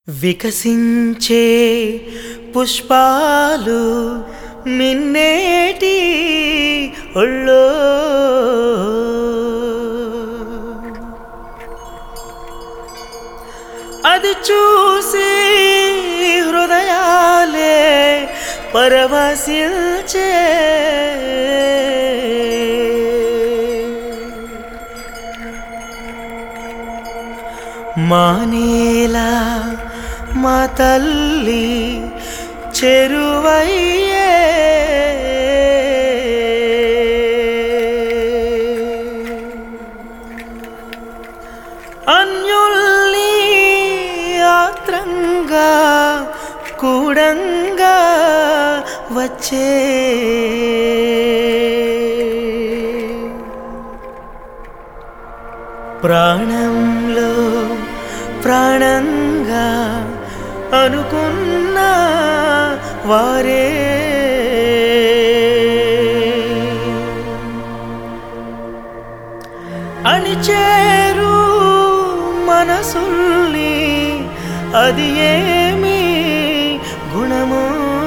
వికసించే పుష్పాలు మిన్నేటి ఒళ్ళో అది చూసి హృదయాలే పరవశించే మానేలా మా తల్లి చెరువయ్యే అన్యుల్ని ఆత్రంగా కూడంగా వచ్చే ప్రాణంలో ప్రాణంగా అనుకున్న వారే అణిచేరు మనసుల్ని అది ఏమి గుణము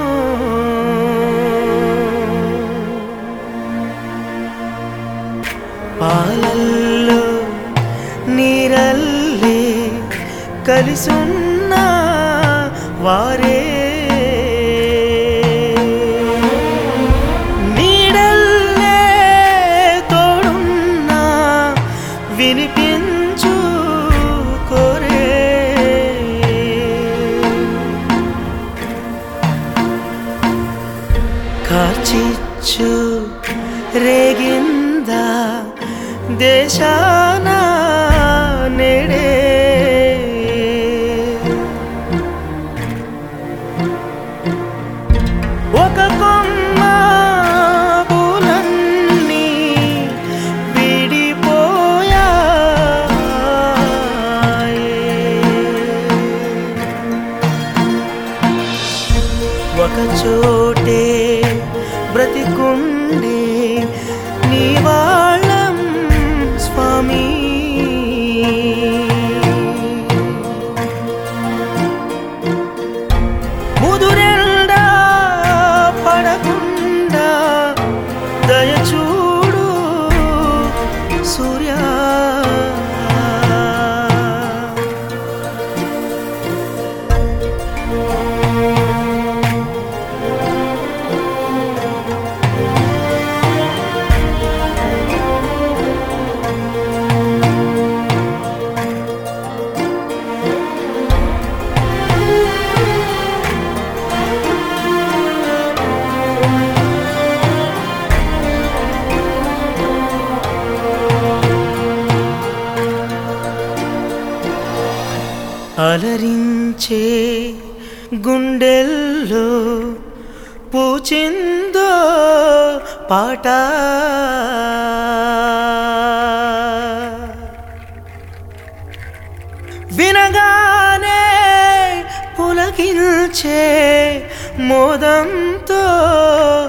పాలల్లో నీరల్లే కలిసున్న వారే నీడల్లే తోడున్నా వినిపించు కోరే కార్చిచ్చు రేగిందా దేశాన నేడే ఒక కొమ్మ పూలన్నీ విడిపోయాయి ఒక చోటే బ్రతికుండే నీవాళం స్వామి ముదురెండా పడకుండా దయచూడు సూర్యా అలరించే గుండెల్లో పూచిందో పాట వినగానే పులకిల్చే మోదంతో